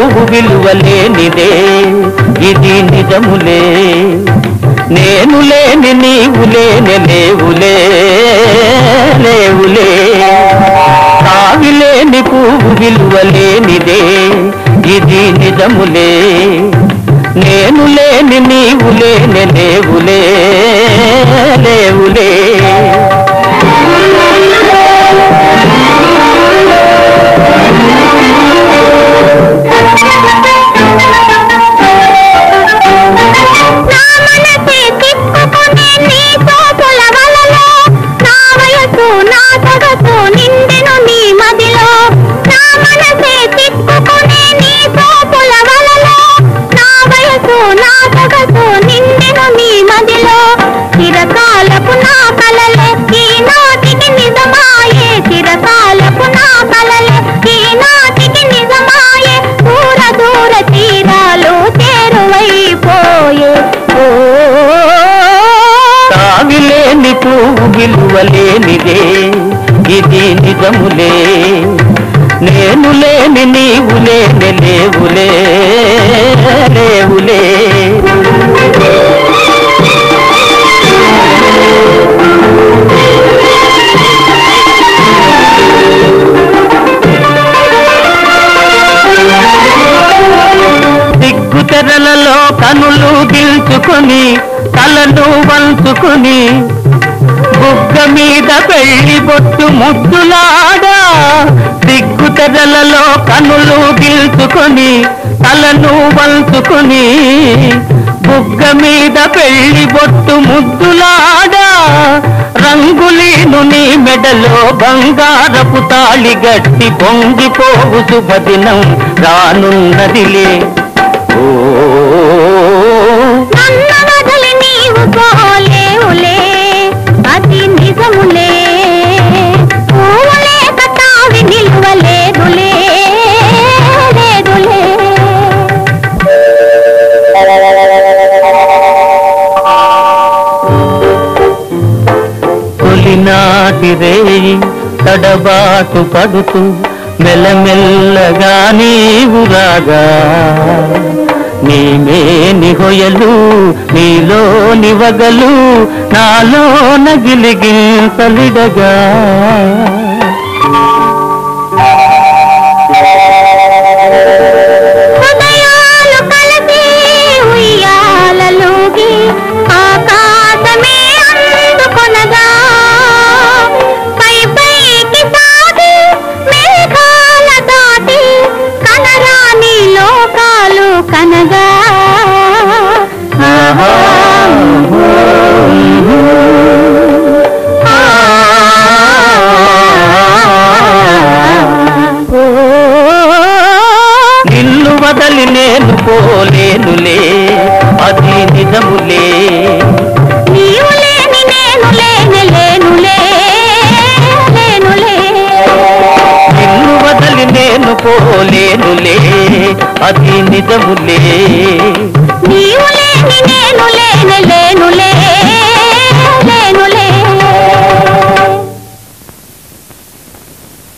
పువ్వు విలువలేనిదే ఇది నిజములే నేను లేని నీవు లేని లేవులే లేవులే కావిలేని పువ్వు విలువలేనిదే ఇది నిజములే నేను లేని నీవు లేని లేవులే లేవులే నా మనసే తిప్పుకునే నీ చూపుల వలలో నా వయసు నా సొగసు నిండెను నీ మదిలో నా మనసే తిప్పుకునే నీ చూపుల వలలో నా వయసు నా సొగసు నిండెను నీ మదిలో చిరకాలపు నా కలలే ఈనాటికి నిజమాయే చిరకాలపు నా కలలే ఈనాటికి నిజమాయే దూర దూర తీరాలు చేరువైపోయే ఓ కావిలేని పువ్వు విలువలేనిదే ఇది నిజములే నేను లేని నీవు లేని లేవులే లేవులే దిగ్గు తెరలలో కనులు గిల్చుకొని తలను వంచుకొని బుగ్గ మీద పెళ్లి బొట్టు ముద్దులాడా దిగ్గు తెరలలో కనులు గిల్చుకొని తలను వంచుకొని బుగ్గ మీద పెళ్లి బొట్టు ముద్దులాడా రంగులీను నీ మెడలో బంగారపు తాళి గట్టి పొంగిపోవు శుభదినం రానున్నదిలే ఓ నన్ను వదిలి నీవు పోలేవులే అది నిజములే పువ్వులే కతావి నిలువలేదులే లేదులే తొలినాటి రేయి తడబాటు పడుతూ మెల్లమెల్లగా నీవు రాగా నీమేని హొయలు నీలో నివగలు నాలో నగిలిగింతలిడగా హృదయాలు కలిసి ఉయ్యాలలోగి ఆకాశమే అందుకొనగా పై పైకి సాగి మేఘాల దాటి కనరాని లోకాలు కనగా ఆహా. నిన్ను వదలి నేను పోలేనులే అది నిజములే నీవు లేని నేను లేని లేనులే లేనులే నిన్ను వదలి నేను పోలేనులే అది నిజములే